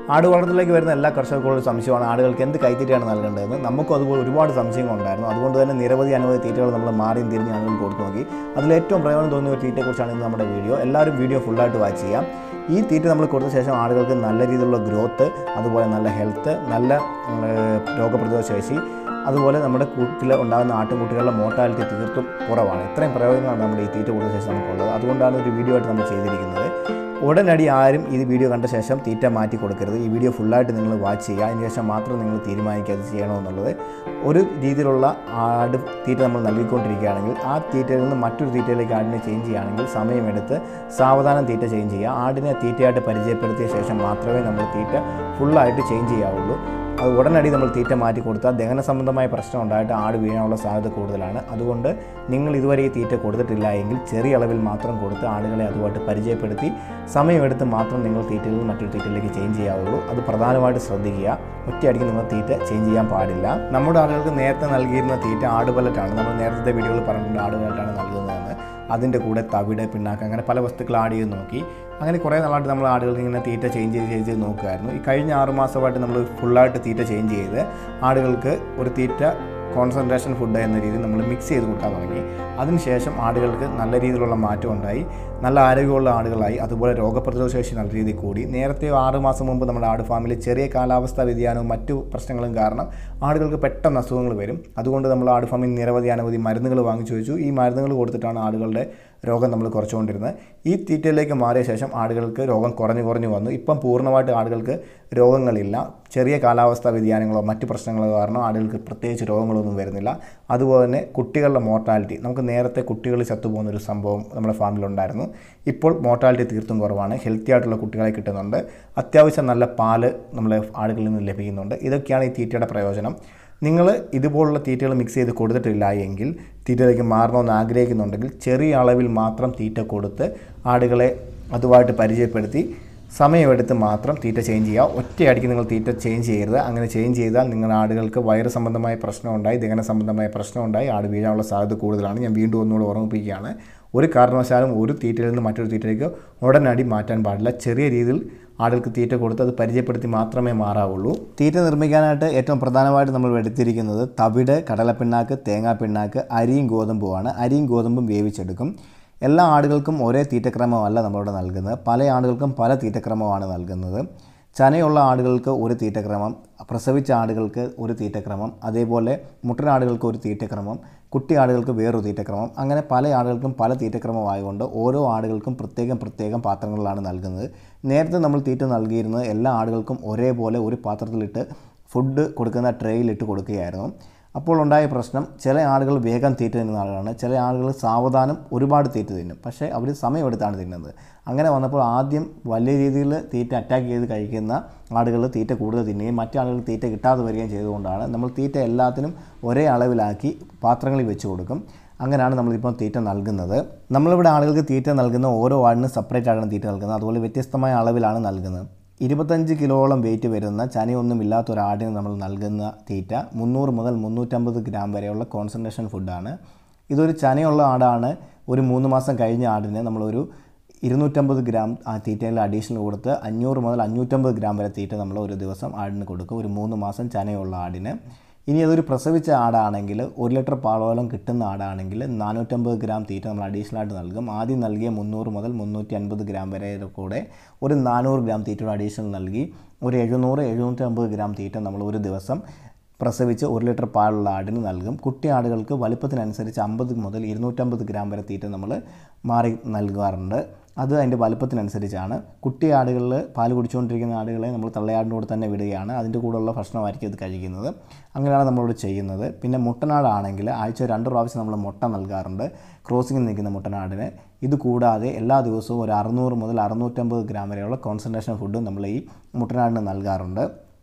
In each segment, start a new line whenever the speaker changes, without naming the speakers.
ആട് വളർത്തലിലേക്ക് വരുന്ന എല്ലാ കർഷകർക്കും ഒരു സംശയമാണ് ആടുകൾക്ക് എന്ത് കൈത്തീറ്റയാണ് നൽകേണ്ടതെന്ന് നമുക്കും അതുപോലെ ഒരുപാട് സംശയങ്ങളുണ്ടായിരുന്നു അതുകൊണ്ട് തന്നെ നിരവധി അനവധി തീറ്റകൾ നമ്മൾ മാറിയും തിരിഞ്ഞ് ആളുകൾ കൊടുത്തു നോക്കി അതിലേറ്റവും പ്രയോജനം തോന്നിയ ഒരു തീറ്റയെക്കുറിച്ചാണ് ഇന്ന് നമ്മുടെ വീഡിയോ എല്ലാവരും വീഡിയോ ഫുള്ളായിട്ട് വാച്ച് ചെയ്യാം ഈ തീറ്റ നമ്മൾ കൊടുത്ത ശേഷം ആടുകൾക്ക് നല്ല രീതിയിലുള്ള ഗ്രോത്ത് അതുപോലെ നല്ല ഹെൽത്ത് നല്ല ഉം, രോഗപ്രതിരോധ ശേഷി അതുപോലെ നമ്മുടെ കൂട്ടിൽ ഉണ്ടാകുന്ന ആട്ടുംകുട്ടികളുടെ മോർട്ടാലിറ്റി തീർത്തും കുറവാണ് ഇത്രയും പ്രയോജനങ്ങളാണ് നമ്മുടെ ഈ തീറ്റ കൊടുത്ത ശേഷം നമുക്കുള്ളത് അതുകൊണ്ടാണ് ഒരു വീഡിയോ ആയിട്ട് നമ്മൾ ചെയ്തിരിക്കുന്നത് ഉടനടി ആരും ഈ വീഡിയോ കണ്ട ശേഷം തീറ്റ മാറ്റി കൊടുക്കരുത് ഈ വീഡിയോ ഫുള്ളായിട്ട് നിങ്ങൾ വാച്ച് ചെയ്യുക അതിന് ശേഷം മാത്രം നിങ്ങൾ തീരുമാനിക്കുക അത് ചെയ്യണമെന്നുള്ളത് ഒരു രീതിയിലുള്ള ആട് തീറ്റ നമ്മൾ നൽകിക്കൊണ്ടിരിക്കുകയാണെങ്കിൽ ആ തീറ്റയിൽ നിന്ന് മറ്റൊരു തീറ്റയിലേക്ക് ആടിനെ ചേഞ്ച് ചെയ്യുകയാണെങ്കിൽ സമയമെടുത്ത് സാവധാനം തീറ്റ ചേഞ്ച് ചെയ്യുക ആടിനെ തീറ്റയായിട്ട് പരിചയപ്പെടുത്തിയ ശേഷം മാത്രമേ നമ്മൾ തീറ്റ ഫുള്ളായിട്ട് ചേഞ്ച് ചെയ്യാവുള്ളൂ അത് ഉടനടി നമ്മൾ തീറ്റ മാറ്റി കൊടുത്താൽ ദഹന സംബന്ധമായ പ്രശ്നം ഉണ്ടായിട്ട് ആട് വീഴാനുള്ള സാധ്യത കൂടുതലാണ് അതുകൊണ്ട് നിങ്ങൾ ഇതുവരെ ഈ തീറ്റ കൊടുത്തിട്ടില്ല എങ്കിൽ ചെറിയ അളവിൽ മാത്രം കൊടുത്ത് ആടുകളെ അതുമായിട്ട് പരിചയപ്പെടുത്തി സമയമെടുത്ത് മാത്രം നിങ്ങൾ തീറ്റയിൽ നിന്ന് മറ്റൊരു തീറ്റയിലേക്ക് ചേഞ്ച് ചെയ്യാവുള്ളൂ അത് പ്രധാനമായിട്ട് ശ്രദ്ധിക്കുക ഒറ്റയടിക്ക് നിങ്ങൾ തീറ്റ ചേഞ്ച് ചെയ്യാൻ പാടില്ല നമ്മുടെ ആളുകൾക്ക് നേരത്തെ നൽകിയിരുന്ന തീറ്റ ആടുപലറ്റാണ് നമ്മൾ നേരത്തെ വീഡിയോയിൽ പറഞ്ഞിട്ടുണ്ട് ആടുപലറ്റാണ് നൽകുന്നതെന്ന് അതിൻ്റെ കൂടെ തവിട് പിണ്ണാക്ക് അങ്ങനെ പല വസ്തുക്കൾ ആഡ് ചെയ്ത് നോക്കി അങ്ങനെ കുറേ നാളായിട്ട് നമ്മൾ ആടുകൾക്ക് ഇങ്ങനെ തീറ്റ ചേഞ്ച് ചെയ്ത് ചേഞ്ച് ചെയ്ത് നോക്കുമായിരുന്നു ഈ കഴിഞ്ഞ ആറ് മാസമായിട്ട് നമ്മൾ ഫുള്ളായിട്ട് തീറ്റ ചേഞ്ച് ചെയ്ത് ആടുകൾക്ക് ഒരു തീറ്റ കോൺസെൻട്രേഷൻ ഫുഡ് എന്ന രീതിയിൽ നമ്മൾ മിക്സ് ചെയ്ത് കൊടുക്കാൻ തുടങ്ങി അതിനുശേഷം ആടുകൾക്ക് നല്ല രീതിയിലുള്ള മാറ്റം ഉണ്ടായി നല്ല ആരോഗ്യമുള്ള ആടുകളായി അതുപോലെ രോഗപ്രതിരോധ ശേഷി നല്ല രീതിയിൽ കൂടി നേരത്തെ ആറ് മാസം മുമ്പ് നമ്മുടെ ആട് ഫാമിൽ ചെറിയ കാലാവസ്ഥാ വ്യതിയാനവും മറ്റു പ്രശ്നങ്ങളും കാരണം ആടുകൾക്ക് പെട്ടെന്ന് അസുഖങ്ങൾ വരും അതുകൊണ്ട് നമ്മൾ ആട് ഫാമിൽ നിരവധി അനവധി മരുന്നുകൾ വാങ്ങിച്ചു വെച്ചു ഈ മരുന്നുകൾ കൊടുത്തിട്ടാണ് ആടുകളുടെ രോഗം നമ്മൾ കുറച്ചുകൊണ്ടിരുന്നത് ഈ തീറ്റയിലേക്ക് മാറിയ ശേഷം ആടുകൾക്ക് രോഗം കുറഞ്ഞു കുറഞ്ഞു വന്നു ഇപ്പം പൂർണ്ണമായിട്ട് ആടുകൾക്ക് രോഗങ്ങളില്ല ചെറിയ കാലാവസ്ഥാ വ്യതിയാനങ്ങളോ മറ്റു പ്രശ്നങ്ങളോ കാരണം ആടുകൾക്ക് പ്രത്യേകിച്ച് രോഗങ്ങളൊന്നും വരുന്നില്ല അതുപോലെ തന്നെ കുട്ടികളുടെ മോർട്ടാലിറ്റി നമുക്ക് നേരത്തെ കുട്ടികൾ ചത്തുപോകുന്ന ഒരു സംഭവം നമ്മുടെ ഫാമിലുണ്ടായിരുന്നു ഇപ്പോൾ മോർട്ടാലിറ്റി തീർത്തും കുറവാണ് ഹെൽത്തി ആയിട്ടുള്ള കുട്ടികളെ കിട്ടുന്നുണ്ട് അത്യാവശ്യം നല്ല പാല് നമ്മളെ ആടുകളിൽ നിന്ന് ലഭിക്കുന്നുണ്ട് ഇതൊക്കെയാണ് ഈ തീറ്റയുടെ പ്രയോജനം നിങ്ങൾ ഇതുപോലുള്ള തീറ്റകൾ മിക്സ് ചെയ്ത് കൊടുത്തിട്ടില്ല എങ്കിൽ തീറ്റയിലേക്ക് മാറണമെന്ന് ആഗ്രഹിക്കുന്നുണ്ടെങ്കിൽ ചെറിയ അളവിൽ മാത്രം തീറ്റ കൊടുത്ത് ആടുകളെ അതുമായിട്ട് പരിചയപ്പെടുത്തി സമയമെടുത്ത് മാത്രം തീറ്റ ചേഞ്ച് ചെയ്യുക ഒറ്റയടിക്ക് നിങ്ങൾ തീറ്റ ചേഞ്ച് ചെയ്യരുത് അങ്ങനെ ചേഞ്ച് ചെയ്താൽ നിങ്ങളുടെ ആടുകൾക്ക് വയറ് സംബന്ധമായ പ്രശ്നം ഉണ്ടായി ദഹന സംബന്ധമായ പ്രശ്നം ഉണ്ടായി ആട് വീഴാനുള്ള സാധ്യത കൂടുതലാണ് ഞാൻ വീണ്ടും ഒന്നുകൂടെ ഓർമ്മിപ്പിക്കുകയാണ് ഒരു കാരണവശാലും ഒരു തീറ്റയിൽ നിന്ന് മറ്റൊരു തീറ്റയിലേക്ക് ഉടനടി മാറ്റാൻ പാടില്ല ചെറിയ രീതിയിൽ ആടുകൾക്ക് തീറ്റ കൊടുത്ത് അത് പരിചയപ്പെടുത്തി മാത്രമേ മാറാവുള്ളൂ തീറ്റ നിർമ്മിക്കാനായിട്ട് ഏറ്റവും പ്രധാനമായിട്ട് നമ്മൾ എടുത്തിരിക്കുന്നത് തവിട് കടലപ്പിണ്ണാക്ക് തേങ്ങാപ്പിണ്ണാക്ക് അരിയും ഗോതമ്പുമാണ് അരിയും ഗോതമ്പും വേവിച്ചെടുക്കും എല്ലാ ആടുകൾക്കും ഒരേ തീറ്റക്രമമല്ല നമ്മളിവിടെ നൽകുന്നത് പല ആടുകൾക്കും പല തീറ്റക്രമമാണ് നൽകുന്നത് ചനയുള്ള ആടുകൾക്ക് ഒരു തീറ്റക്രമം പ്രസവിച്ച ആടുകൾക്ക് ഒരു തീറ്റക്രമം അതേപോലെ മുട്ടനാടുകൾക്ക് ഒരു തീറ്റക്രമം കുട്ടി ആടുകൾക്ക് വേറൊരു തീറ്റക്രമം അങ്ങനെ പല ആടുകൾക്കും പല തീറ്റക്രമമായതുകൊണ്ട് ഓരോ ആടുകൾക്കും പ്രത്യേകം പ്രത്യേകം പാത്രങ്ങളിലാണ് നൽകുന്നത് നേരത്തെ നമ്മൾ തീറ്റ നൽകിയിരുന്നത് എല്ലാ ആടുകൾക്കും ഒരേപോലെ ഒരു പാത്രത്തിലിട്ട് ഫുഡ് കൊടുക്കുന്ന ട്രേയിലിട്ട് കൊടുക്കുകയായിരുന്നു അപ്പോൾ ഉണ്ടായ പ്രശ്നം ചില ആളുകൾ വേഗം തീറ്റ തിന്നുന്ന ആളുകളാണ് ചില ആളുകൾ സാവധാനം ഒരുപാട് തീറ്റ തിന്നും പക്ഷേ അവർ സമയമെടുത്താണ് തിന്നുന്നത് അങ്ങനെ വന്നപ്പോൾ ആദ്യം വലിയ രീതിയിൽ തീറ്റ അറ്റാക്ക് ചെയ്ത് കഴിക്കുന്ന ആളുകൾ തീറ്റ കൂടുതൽ തിന്നുകയും മറ്റു ആളുകൾ തീറ്റ കിട്ടാതെ വരികയും ചെയ്തുകൊണ്ടാണ് നമ്മൾ തീറ്റ എല്ലാത്തിനും ഒരേ അളവിലാക്കി പാത്രങ്ങളിൽ വെച്ച് കൊടുക്കും അങ്ങനെയാണ് നമ്മളിപ്പോൾ തീറ്റ നൽകുന്നത് നമ്മളിവിടെ ആളുകൾക്ക് തീറ്റ നൽകുന്ന ഓരോ ആടിനും സെപ്പറേറ്റ് ആയിട്ടാണ് തീറ്റ നൽകുന്നത് അതുപോലെ വ്യത്യസ്തമായ അളവിലാണ് നൽകുന്നത് ഇരുപത്തഞ്ച് കിലോളം വെയിറ്റ് വരുന്ന ചനയൊന്നും ഇല്ലാത്ത ഒരു ആടിന് നമ്മൾ നൽകുന്ന തീറ്റ മുന്നൂറ് മുതൽ മുന്നൂറ്റമ്പത് ഗ്രാം വരെയുള്ള കോൺസെൻട്രേഷൻ ഫുഡാണ് ഇതൊരു ചനയുള്ള ആടാണ് ഒരു മൂന്ന് മാസം കഴിഞ്ഞ ആടിന് നമ്മളൊരു ഇരുന്നൂറ്റമ്പത് ഗ്രാം ആ തീറ്റയിൽ അഡീഷണൽ കൊടുത്ത് അഞ്ഞൂറ് മുതൽ അഞ്ഞൂറ്റമ്പത് ഗ്രാം വരെ തീറ്റ നമ്മൾ ഒരു ദിവസം ആടിന് കൊടുക്കും ഒരു മൂന്ന് മാസം ചനയുള്ള ആടിന് ഇനി അതൊരു പ്രസവിച്ച ആടാണെങ്കിൽ ഒരു ലിറ്റർ പാലോളം കിട്ടുന്ന ആടാണെങ്കിൽ നാനൂറ്റമ്പത് ഗ്രാം തീറ്റ നമ്മൾ അഡീഷണൽ ആയിട്ട് നൽകും ആദ്യം നൽകിയ മുന്നൂറ് മുതൽ മുന്നൂറ്റി അൻപത് ഗ്രാം വരെ കൂടെ ഒരു നാനൂറ് ഗ്രാം തീറ്റയുടെ അഡീഷണൽ നൽകി ഒരു എഴുന്നൂറ് എഴുന്നൂറ്റമ്പത് ഗ്രാം തീറ്റ നമ്മൾ ഒരു ദിവസം പ്രസവിച്ച് ഒരു ലിറ്റർ പാലുള്ള ആടിന് നൽകും കുട്ടി ആടുകൾക്ക് വലിപ്പത്തിനനുസരിച്ച് അമ്പത് മുതൽ ഇരുന്നൂറ്റമ്പത് ഗ്രാം വരെ തീറ്റ നമ്മൾ മാറി നൽകാറുണ്ട് അത് അതിൻ്റെ വലുപ്പത്തിനനുസരിച്ചാണ് കുട്ടി ആടുകളിൽ പാൽ കുടിച്ചുകൊണ്ടിരിക്കുന്ന ആടുകളെ നമ്മൾ തള്ളയാടിൻ്റെ കൂടെ തന്നെ വിടുകയാണ് അതിൻ്റെ കൂടെയുള്ള ഭക്ഷണമായിരിക്കും അത് കഴിക്കുന്നത് അങ്ങനെയാണ് നമ്മളിവിടെ ചെയ്യുന്നത് പിന്നെ മുട്ടനാടാണെങ്കിൽ ആഴ്ച രണ്ട് പ്രാവശ്യം നമ്മൾ മുട്ട നൽകാറുണ്ട് ക്രോസിങ്ങിൽ നിൽക്കുന്ന മുട്ടനാടിന് ഇത് കൂടാതെ എല്ലാ ദിവസവും ഒരു അറുന്നൂറ് മുതൽ അറുന്നൂറ്റമ്പത് ഗ്രാം വരെയുള്ള കോൺസെൻട്രേഷൻ ഫുഡും നമ്മൾ ഈ മുട്ടനാടിന് നൽകാറുണ്ട്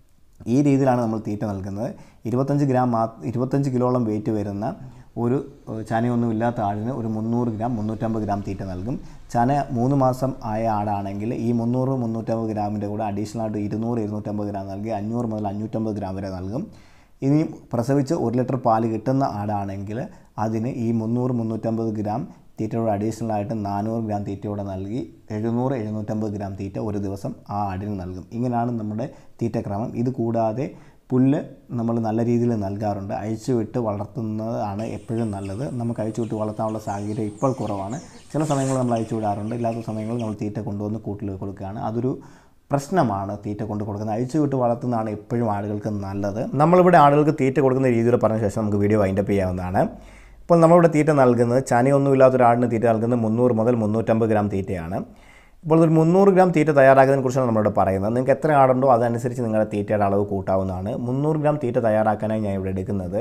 ഈ രീതിയിലാണ് നമ്മൾ തീറ്റ നൽകുന്നത് ഇരുപത്തഞ്ച് ഗ്രാം മാ ഇരുപത്തഞ്ച് കിലോളം വെയിറ്റ് വരുന്ന ഒരു ഏഹ്, ചനയൊന്നും ഇല്ലാത്ത ആടിന് ഒരു മുന്നൂറ് ഗ്രാം മുന്നൂറ്റമ്പത് ഗ്രാം തീറ്റ നൽകും ചന മൂന്ന് മാസം ആയ ആടാണെങ്കിൽ ഈ മുന്നൂറ് മുന്നൂറ്റമ്പത് ഗ്രാമിൻ്റെ കൂടെ അഡീഷണൽ ആയിട്ട് ഇരുന്നൂറ് ഇരുന്നൂറ്റമ്പത് ഗ്രാം നൽകി അഞ്ഞൂറ് മുതൽ അഞ്ഞൂറ്റമ്പത് ഗ്രാം വരെ നൽകും ഇനി പ്രസവിച്ച് ഒരു ലിറ്റർ പാല് കിട്ടുന്ന ആടാണെങ്കിൽ അതിന് ഈ മുന്നൂറ് മുന്നൂറ്റമ്പത് ഗ്രാം തീറ്റയോട് അഡീഷണൽ ആയിട്ട് നാനൂറ് ഗ്രാം തീറ്റയോടെ നൽകി എഴുന്നൂറ് എഴുന്നൂറ്റമ്പത് ഗ്രാം തീറ്റ ഒരു ദിവസം ആ ആടിന് നൽകും ഇങ്ങനെയാണ് നമ്മുടെ തീറ്റക്രമം ഇത് കൂടാതെ പുല്ല് നമ്മൾ നല്ല രീതിയിൽ നൽകാറുണ്ട് അഴിച്ചു വിട്ട് വളർത്തുന്നതാണ് എപ്പോഴും നല്ലത് നമുക്ക് അഴിച്ചു വിട്ട് വളർത്താനുള്ള സാഹചര്യം ഇപ്പോൾ കുറവാണ് ചില സമയങ്ങളിൽ നമ്മൾ അഴിച്ചു വിടാറുണ്ട് ഇല്ലാത്ത സമയങ്ങളിൽ നമ്മൾ തീറ്റ കൊണ്ടുവന്ന് കൂട്ടിൽ കൊടുക്കുകയാണ് അതൊരു പ്രശ്നമാണ് തീറ്റ കൊണ്ട് കൊടുക്കുന്നത് അഴിച്ചു വിട്ട് വളർത്തുന്നതാണ് എപ്പോഴും ആളുകൾക്ക് നല്ലത് നമ്മളിവിടെ ആളുകൾക്ക് തീറ്റ കൊടുക്കുന്ന രീതിയിൽ പറഞ്ഞ ശേഷം നമുക്ക് വീഡിയോ വൈൻഡപ്പ് ചെയ്യാവുന്നതാണ് ഇപ്പോൾ നമ്മളിവിടെ തീറ്റ നൽകുന്നത് ചനയൊന്നും ഇല്ലാത്ത ഒരാടിന് തീറ്റ നൽകുന്നത് മുന്നൂറ് മുതൽ മുന്നൂറ്റമ്പത് ഗ്രാം തീറ്റയാണ് ഇപ്പോൾ ഒരു മുന്നൂറ് ഗ്രാം തീറ്റ തയ്യാറാക്കുന്നതിനെ കുറിച്ചാണ് നമ്മളിവിടെ പറയുന്നത് നിങ്ങൾക്ക് എത്ര ആടുണ്ടോ അതനുസരിച്ച് നിങ്ങളുടെ തീറ്റയുടെ അളവ് കൂട്ടാവുന്നതാണ് മുന്നൂറ് ഗ്രാം തീറ്റ തയ്യാറാക്കാനായി ഞാൻ ഇവിടെ എടുക്കുന്നത്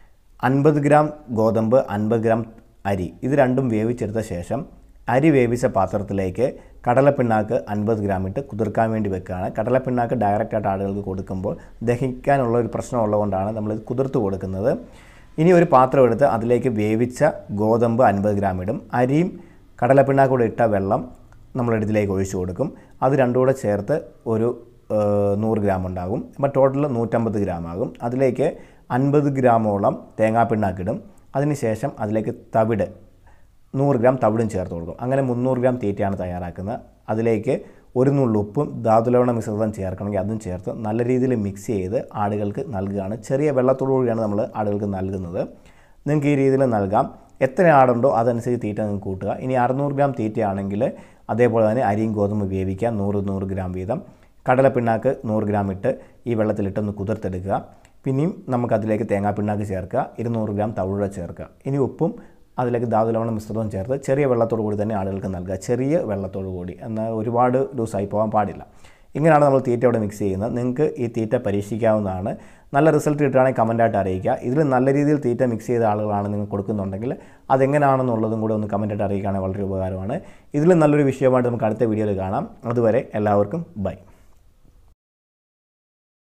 അൻപത് ഗ്രാം ഗോതമ്പ് അൻപത് ഗ്രാം അരി ഇത് രണ്ടും വേവിച്ചെടുത്ത ശേഷം അരി വേവിച്ച പാത്രത്തിലേക്ക് കടലപ്പിണ്ണാക്ക് അൻപത് ഗ്രാം ഇട്ട് കുതിർക്കാൻ വേണ്ടി വെക്കുകയാണ് കടലപ്പിണ്ണാക്ക് ഡയറക്റ്റായിട്ട് ആളുകൾക്ക് കൊടുക്കുമ്പോൾ ദഹിക്കാനുള്ള ഒരു പ്രശ്നം ഉള്ളതുകൊണ്ടാണ് നമ്മളിത് കുതിർത്ത് കൊടുക്കുന്നത് ഇനി ഒരു പാത്രം എടുത്ത് അതിലേക്ക് വേവിച്ച ഗോതമ്പ് അൻപത് ഗ്രാം ഇടും അരിയും കടലപ്പിണ്ണാക്കൂടെ ഇട്ട വെള്ളം നമ്മൾ ഇതിലേക്ക് ഒഴിച്ചു കൊടുക്കും അത് രണ്ടും കൂടെ ചേർത്ത് ഒരു ഏഹ്, നൂറ് ഗ്രാം ഉണ്ടാകും അപ്പോൾ ടോട്ടൽ നൂറ്റമ്പത് ഗ്രാം ആകും അതിലേക്ക് അൻപത് ഗ്രാമോളം തേങ്ങാപ്പിണ്ണാക്കിടും അതിനുശേഷം അതിലേക്ക് തവിട് നൂറ് ഗ്രാം തവിടും ചേർത്ത് കൊടുക്കും അങ്ങനെ മുന്നൂറ് ഗ്രാം തീറ്റയാണ് തയ്യാറാക്കുന്നത് അതിലേക്ക് ഒരു നുള്ളു ഉപ്പും ധാതുലവണ മിശ്രിതം ചേർക്കണമെങ്കിൽ അതും ചേർത്ത് നല്ല രീതിയിൽ മിക്സ് ചെയ്ത് ആടുകൾക്ക് നൽകുകയാണ് ചെറിയ വെള്ളത്തോടു കൂടിയാണ് നമ്മൾ ആടുകൾക്ക് നൽകുന്നത് നിങ്ങൾക്ക് ഈ രീതിയിൽ നൽകാം എത്ര ആടുണ്ടോ അതനുസരിച്ച് തീറ്റ നിങ്ങൾക്ക് കൂട്ടുക ഇനി അറുന്നൂറ് ഗ്രാം തീറ്റയാണെങ്കിൽ അതേപോലെ തന്നെ അരിയും ഗോതമ്പ് വേവിക്കുക നൂറ് നൂറ് ഗ്രാം വീതം കടലപ്പിണ്ണാക്ക് നൂറ് ഗ്രാം ഇട്ട് ഈ വെള്ളത്തിലിട്ടൊന്ന് കുതിർത്തെടുക്കുക പിന്നെയും നമുക്കതിലേക്ക് തേങ്ങാപ്പിണ്ണാക്ക് ചേർക്കുക ഇരുന്നൂറ് ഗ്രാം തവിടുക ചേർക്കുക ഇനി ഉപ്പും അതിലേക്ക് ധാതുലവണ മിശ്രിതവും ചേർത്ത് ചെറിയ വെള്ളത്തോടു കൂടി തന്നെ ആളുകൾക്ക് നൽകുക ചെറിയ വെള്ളത്തോടു കൂടി എന്നാൽ ഒരുപാട് ലൂസായി പോകാൻ പാടില്ല ഇങ്ങനെയാണ് നമ്മൾ തീറ്റ ഇവിടെ മിക്സ് ചെയ്യുന്നത് നിങ്ങൾക്ക് ഈ തീറ്റ പരീക്ഷിക്കാവുന്നതാണ് നല്ല റിസൾട്ട് കിട്ടുകയാണെങ്കിൽ കമൻറ്റായിട്ട് അറിയിക്കുക ഇതിൽ നല്ല രീതിയിൽ തീറ്റ മിക്സ് ചെയ്ത ആളുകളാണ് നിങ്ങൾ കൊടുക്കുന്നുണ്ടെങ്കിൽ അതെങ്ങനെയാണെന്നുള്ളതും കൂടെ ഒന്ന് കമൻറ്റായിട്ട് അറിയിക്കുകയാണെങ്കിൽ വളരെ ഉപകാരമാണ് ഇതിലും നല്ലൊരു വിഷയമായിട്ട് നമുക്ക് അടുത്ത വീഡിയോയിൽ കാണാം അതുവരെ എല്ലാവർക്കും ബൈ